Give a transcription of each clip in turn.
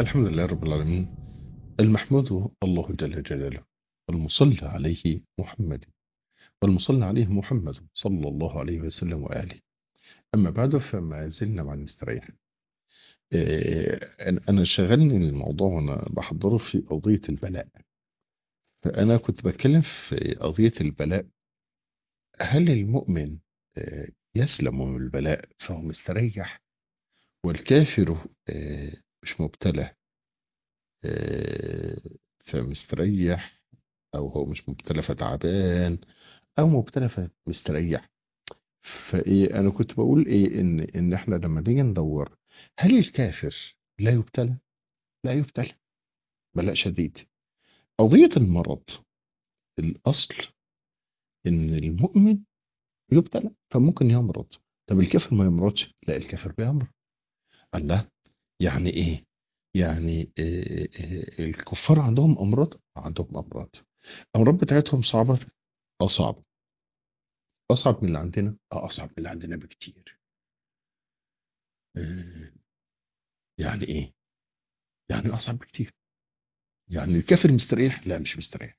الحمد لله رب العالمين المحمود الله جل جلاله المصلى عليه محمد والمصلى عليه محمد صلى الله عليه وسلم وآله أما بعد فما زلنا مع المستريح إيه، أنا شغلني الموضوع وأنا بحضره في قضية البلاء فأنا كنت بتكلم في قضية البلاء هل المؤمن آه، يسلم من البلاء فهو مستريح والكافر آه، مش مبتلى آه، فمستريح أو هو مش مبتلى فتعبان أو مبتلى فمستريح فإيه أنا كنت بقول إيه إن إن إحنا لما نيجي ندور هل الكافر لا يبتلى؟ لا يبتلى بلاء شديد قضية المرض الأصل إن المؤمن يبتلى فممكن يمرض طب الكافر ما يمرضش لا الكافر بيمرض الله يعني إيه؟ يعني إيه إيه الكفار عندهم أمراض عندهم أمراض الأمراض بتاعتهم صعبة أه صعبة أصعب من اللي عندنا أه أصعب من اللي عندنا بكتير إيه، يعني إيه؟ يعني أصعب بكتير يعني الكافر مستريح لا مش مستريح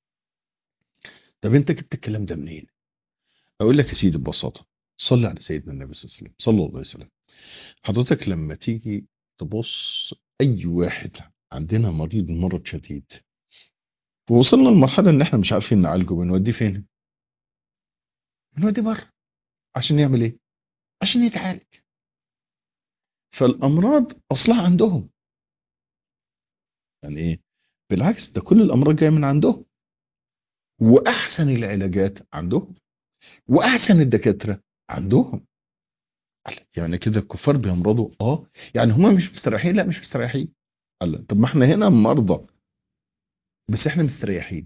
طب انت جبت الكلام ده منين اقول لك يا سيدي ببساطه صلي على سيدنا النبي صلى الله عليه وسلم صلى الله عليه وسلم حضرتك لما تيجي تبص اي واحد عندنا مريض مرض شديد ووصلنا لمرحله ان احنا مش عارفين نعالجه بنوديه فين بنوديه بره عشان يعمل ايه عشان يتعالج فالامراض اصلها عندهم يعني ايه بالعكس ده كل الامراض جايه من عندهم واحسن العلاجات عندهم واحسن الدكاتره عندهم يعني كده الكفار بيمرضوا اه يعني هما مش مستريحين لا مش مستريحين قال طب ما احنا هنا مرضى بس احنا مستريحين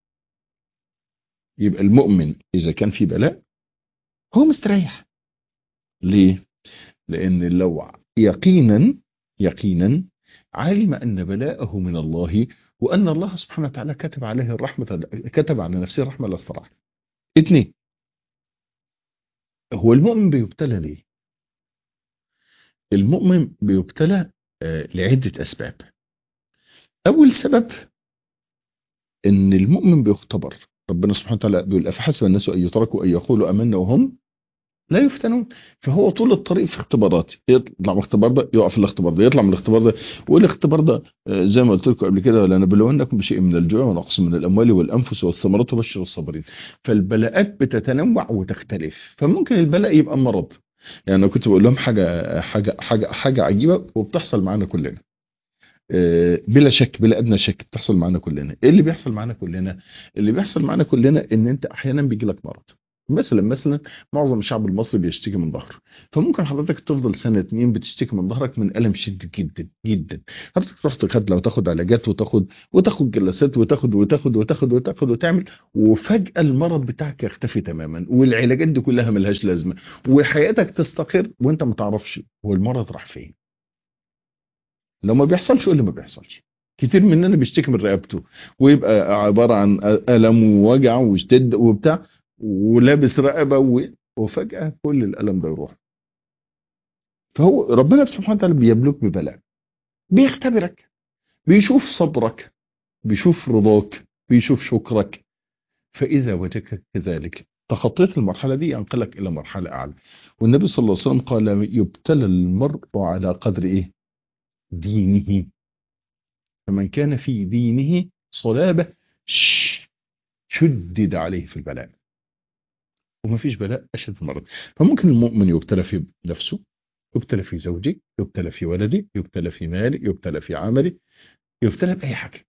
يبقى المؤمن اذا كان في بلاء هو مستريح ليه لان لو يقينا يقينا علم ان بلاءه من الله وان الله سبحانه وتعالى كتب عليه الرحمه كتب على نفسه الرحمه لاستراح اثنين هو المؤمن بيبتلى ليه المؤمن بيبتلى آه، لعدة أسباب أول سبب إن المؤمن بيختبر ربنا سبحانه وتعالى بيقول أفحسب الناس أن يتركوا أن يقولوا أمنا وهم لا يفتنون فهو طول الطريق في اختبارات يطلع من الاختبار ده يقع في الاختبار ده يطلع من الاختبار ده والاختبار ده آه، زي ما قلت لكم قبل كده ولنبلونكم بشيء من الجوع ونقص من الاموال والانفس والثمرات وبشر الصابرين فالبلاءات بتتنوع وتختلف فممكن البلاء يبقى مرض يعني انا كنت بقول لهم حاجه حاجه حاجه حاجه عجيبه وبتحصل معانا كلنا آه، بلا شك بلا ادنى شك بتحصل معانا كلنا ايه اللي بيحصل معانا كلنا اللي بيحصل معانا كلنا ان انت احيانا بيجي لك مرض مثلا مثلا معظم الشعب المصري بيشتكي من ظهره فممكن حضرتك تفضل سنه اتنين بتشتكي من ظهرك من الم شديد جدا جدا حضرتك تروح تخدله وتاخد علاجات وتاخد وتاخد جلسات وتاخد وتاخد وتاخد وتاخد وتعمل وفجاه المرض بتاعك يختفي تماما والعلاجات دي كلها ملهاش لازمه وحياتك تستقر وانت ما تعرفش هو المرض راح فين لو ما بيحصلش قول لي ما بيحصلش كتير مننا بيشتكي من رقبته ويبقى عباره عن الم ووجع واشتد وبتاع ولابس رقبه و- وفجاه كل الالم ده يروح فهو ربنا سبحانه وتعالى بيبلوك ببلاء بيختبرك بيشوف صبرك بيشوف رضاك بيشوف شكرك فاذا وجدك كذلك تخطيت المرحله دي ينقلك الى مرحله اعلى والنبي صلى الله عليه وسلم قال يبتلى المرء على قدر ايه دينه فمن كان في دينه صلابة ش- شدد عليه في البلاء وما فيش بلاء أشد من المرض فممكن المؤمن يبتلى في نفسه يبتلى في زوجه يبتلى في ولده يبتلى في ماله يبتلى في عمله يبتلى بأي حاجة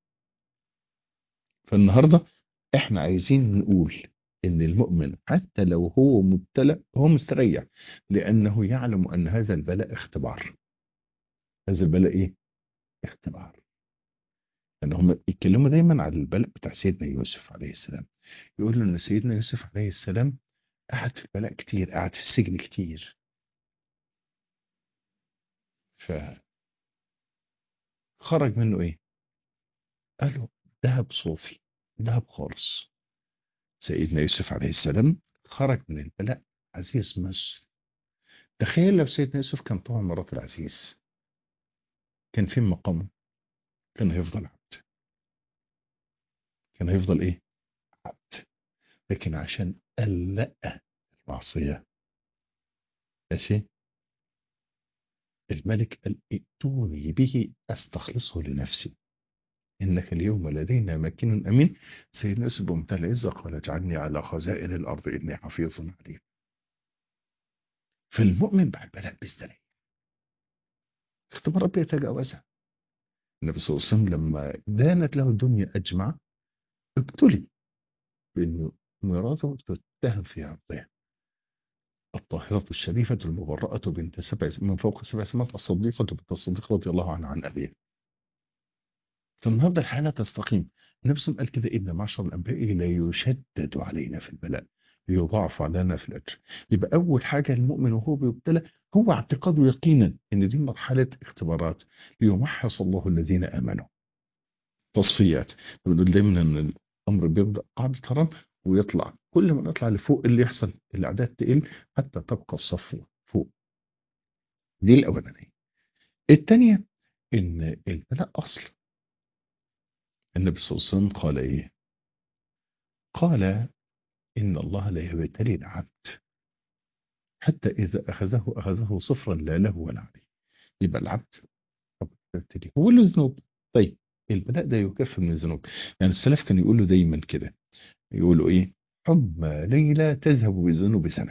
فالنهاردة احنا عايزين نقول ان المؤمن حتى لو هو مبتلى هو مستريح لأنه يعلم أن هذا البلاء اختبار هذا البلاء ايه اختبار لان هم يتكلموا دايما على البلاء بتاع سيدنا يوسف عليه السلام يقولوا ان سيدنا يوسف عليه السلام قعد في البلاء كتير قعد في السجن كتير فخرج منه ايه قالوا ذهب صوفي ذهب خالص سيدنا يوسف عليه السلام خرج من البلاء عزيز مصر تخيل لو سيدنا يوسف كان طبعا مرات العزيز كان فين مقامه كان هيفضل عبد كان هيفضل ايه عبد لكن عشان قلق المعصية ماشي الملك قال ائتوني به استخلصه لنفسي انك اليوم لدينا مكين امين سيدنا يوسف بمنتهى العزه قال اجعلني على خزائن الارض اني حفيظ عليم فالمؤمن بعد بلاء بالسلام اختبارات بيتجاوزها النبي صلى الله عليه وسلم لما دانت له الدنيا اجمع ابتلي بانه مراته تتهم في عرضها الطاهرة الشريفة المبرأة بنت سبع من فوق سبع سماوات الصديقة بنت الصديق رضي الله عنها عن أبيها فالنهارده الحالة تستقيم النبي صلى الله عليه وسلم قال كده إن معشر الأنبياء لا يشدد علينا في البلاء ليضاعف علينا في الأجر يبقى أول حاجة المؤمن وهو بيبتلى هو اعتقاده يقينا إن دي مرحلة اختبارات ليمحص الله الذين آمنوا تصفيات بنقول دايما إن الأمر بيبدأ قاعدة هرم ويطلع كل ما نطلع لفوق اللي يحصل الأعداد تقل حتى تبقى الصفوة فوق دي الأولانية الثانية إن البلاء أصل النبي صلى الله عليه وسلم قال إيه قال إن الله لا يبتلي العبد حتى إذا أخذه أخذه صفرا لا له ولا عليه يبقى العبد يبتلي هو له ذنوب طيب البلاء ده يكفر من الذنوب يعني السلف كانوا يقولوا دايما كده يقولوا إيه حمى ليلة تذهب بالذنوب سنة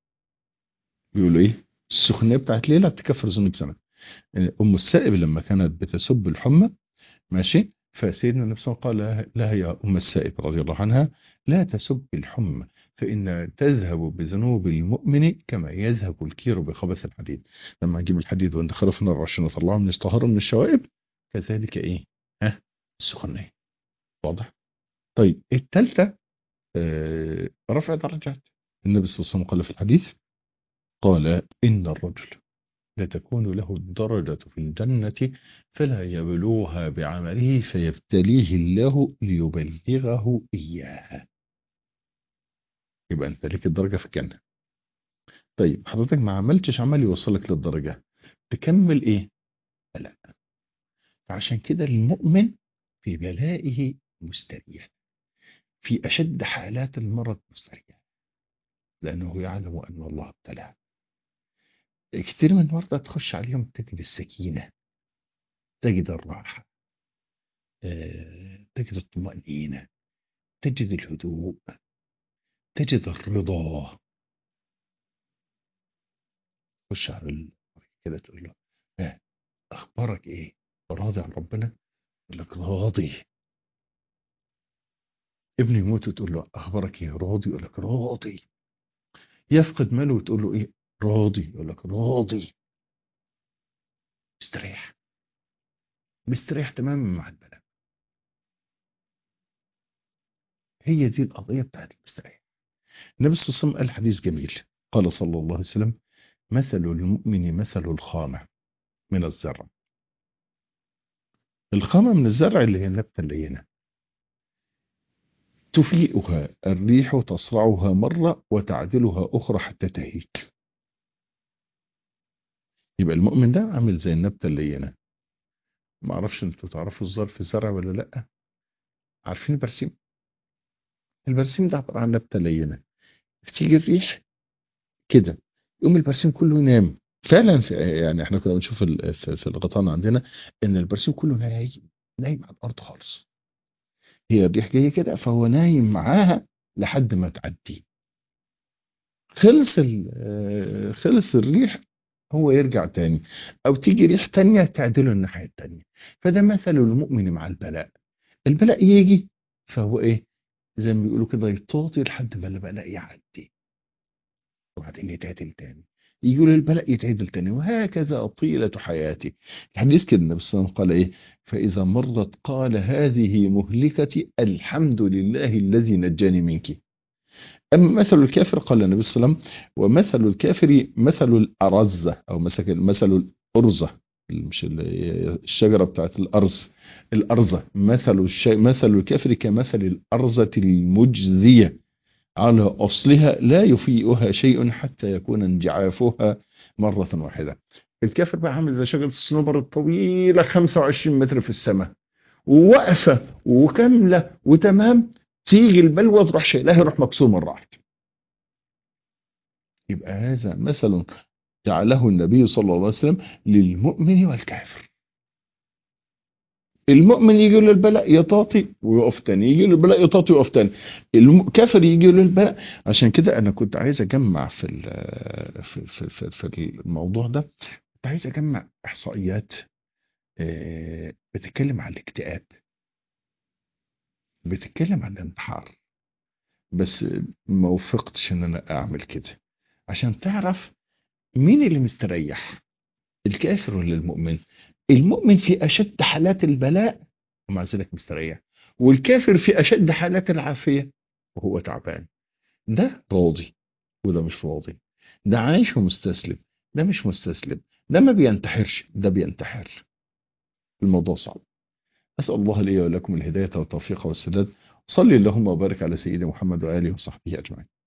بيقولوا إيه السخنية بتاعت ليلة تكفر ذنوب سنة أم السائب لما كانت بتسب الحمى ماشي فسيدنا النبي صلى الله عليه وسلم قال لها يا أم السائب رضي الله عنها لا تسب الحمى فإن تذهب بذنوب المؤمن كما يذهب الكير بخبث الحديد لما نجيب الحديد وندخله في النار عشان نطلعه من يطهره من الشوائب كذلك إيه ها السخنية واضح طيب الثالثة آه رفع درجات النبي صلى الله عليه وسلم قال في الحديث قال إن الرجل لتكون له الدرجة في الجنة فلا يبلوها بعمله فيبتليه الله ليبلغه إياها يبقى أنت ليك الدرجة في الجنة طيب حضرتك ما عملتش عمل يوصلك للدرجة تكمل إيه لا فعشان كده المؤمن في بلائه مستريح في أشد حالات المرض مستريح لأنه يعلم أن الله ابتلاه كتير من المرضى تخش عليهم تجد السكينة تجد الراحة تجد الطمأنينة تجد الهدوء تجد الرضا تخش على المريض كده تقول له ها أخبارك إيه؟ راضي عن ربنا؟ يقول لك راضي ابني يموت وتقول له أخبارك إيه؟ راضي يقول لك راضي يفقد ماله وتقول له إيه؟ راضي يقول لك راضي مستريح مستريح تماما مع البلاء هي دي القضية بتاعت المستريح النبي صلى الله عليه وسلم قال حديث جميل قال صلى الله عليه وسلم مثل المؤمن مثل الخامة من الزرع الخامة من الزرع اللي هي النبتة اللينة تفيئها الريح تصرعها مرة وتعدلها أخرى حتى تهيج يبقى المؤمن ده عامل زي النبتة اللينة ما اعرفش انتوا تعرفوا الظرف الزرع ولا لا عارفين البرسيم البرسيم ده عبارة عن نبتة لينة تيجي الريح كده يقوم البرسيم كله ينام فعلا في يعني احنا كنا بنشوف في, في الغطان عندنا ان البرسيم كله نايم نايم على الارض خالص هي الريح جايه كده فهو نايم معاها لحد ما تعدي خلص خلص الريح هو يرجع تاني او تيجي ريح تانية تعدله الناحية التانية فده مثل المؤمن مع البلاء البلاء يجي فهو ايه زي ما بيقولوا كده يطاطي لحد ما البلاء يعدي وبعدين يتعدل تاني يقول البلاء يتعدل تاني وهكذا طيلة حياتي الحديث كده النبي صلى الله عليه وسلم قال ايه فإذا مرت قال هذه مهلكتي الحمد لله الذي نجاني منك أما مثل الكافر قال النبي صلى الله عليه وسلم ومثل الكافر مثل الأرزة أو مثل الأرزة مش الشجرة بتاعت الأرز الأرزة مثل الشيء مثل الكافر كمثل الأرزة المجزية على أصلها لا يفيئها شيء حتى يكون انجعافها مرة واحدة الكافر بقى عامل زي شجرة الصنوبر الطويلة 25 متر في السماء وواقفه وكامله وتمام تيجي البلوى تروح شايلها يروح مكسور مره واحده يبقى هذا مثل جعله النبي صلى الله عليه وسلم للمؤمن والكافر المؤمن يجي له البلاء يطاطي ويقف تاني يجي له البلاء يطاطي ويقف تاني الكافر يجي له البلاء عشان كده انا كنت عايز اجمع في ال- في في في, في الموضوع ده كنت عايز اجمع احصائيات آه، بتتكلم عن الاكتئاب بتتكلم عن الانتحار بس ما وفقتش ان انا اعمل كده عشان تعرف مين اللي مستريح الكافر ولا المؤمن المؤمن في اشد حالات البلاء ومع ذلك مستريح والكافر في اشد حالات العافيه وهو تعبان ده راضي وده مش راضي ده عايش ومستسلم ده مش مستسلم ده ما بينتحرش ده بينتحر الموضوع صعب أسأل الله لي ولكم الهداية والتوفيق والسداد صلي اللهم وبارك على سيدنا محمد وآله وصحبه أجمعين